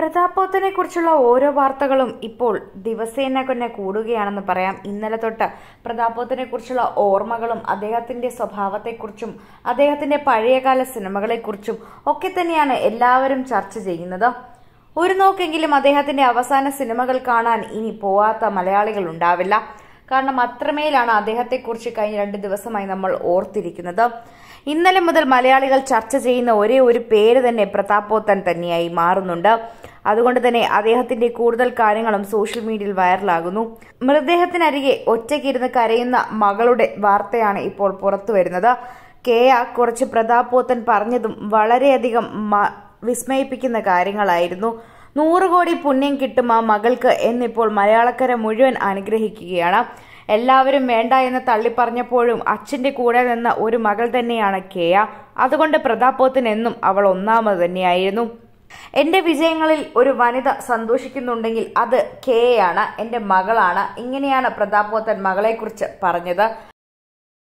പ്രതാപോത്തനെ കുറിച്ചുള്ള ഓരോ വാർത്തകളും ഇപ്പോൾ ദിവസേന തന്നെ കൂടുകയാണെന്ന് പറയാം ഇന്നലെ തൊട്ട് പ്രതാപോത്തനെ കുറിച്ചുള്ള ഓർമ്മകളും അദ്ദേഹത്തിന്റെ സ്വഭാവത്തെക്കുറിച്ചും അദ്ദേഹത്തിന്റെ പഴയകാല സിനിമകളെക്കുറിച്ചും ഒക്കെ തന്നെയാണ് എല്ലാവരും ചർച്ച ചെയ്യുന്നത് ഒരു നോക്കെങ്കിലും അദ്ദേഹത്തിന്റെ അവസാന സിനിമകൾ കാണാൻ ഇനി പോവാത്ത മലയാളികൾ ഉണ്ടാവില്ല കാരണം അത്രമേലാണ് അദ്ദേഹത്തെക്കുറിച്ച് കഴിഞ്ഞ രണ്ട് ദിവസമായി നമ്മൾ ഓർത്തിരിക്കുന്നത് ഇന്നലെ മുതൽ മലയാളികൾ ചർച്ച ചെയ്യുന്ന ഒരേ ഒരു പേര് തന്നെ പ്രതാപോത്തൻ തന്നെയായി മാറുന്നുണ്ട് അതുകൊണ്ട് തന്നെ അദ്ദേഹത്തിന്റെ കൂടുതൽ കാര്യങ്ങളും സോഷ്യൽ മീഡിയയിൽ വൈറലാകുന്നു മൃതദേഹത്തിനരികെ ഒറ്റയ്ക്കിരുന്ന് കരയുന്ന മകളുടെ വാർത്തയാണ് ഇപ്പോൾ പുറത്തു വരുന്നത് കേയ കുറച്ച് പ്രതാപോത്തൻ പറഞ്ഞതും വളരെയധികം മ- വിസ്മയിപ്പിക്കുന്ന കാര്യങ്ങളായിരുന്നു നൂറ് കോടി പുണ്യം കിട്ടും ആ മകൾക്ക് എന്നിപ്പോൾ മലയാളക്കര മുഴുവൻ അനുഗ്രഹിക്കുകയാണ് എല്ലാവരും വേണ്ട എന്ന് തള്ളിപ്പറഞ്ഞപ്പോഴും അച്ഛന്റെ കൂടെ നിന്ന ഒരു മകൾ തന്നെയാണ് കേയ അതുകൊണ്ട് പ്രതാപോത്തിന് എന്നും അവൾ ഒന്നാമത് തന്നെയായിരുന്നു എന്റെ വിജയങ്ങളിൽ ഒരു വനിത സന്തോഷിക്കുന്നുണ്ടെങ്കിൽ അത് കേയാണ് എന്റെ മകളാണ് ഇങ്ങനെയാണ് പ്രതാപോത്തൻ മകളെക്കുറിച്ച് പറഞ്ഞത്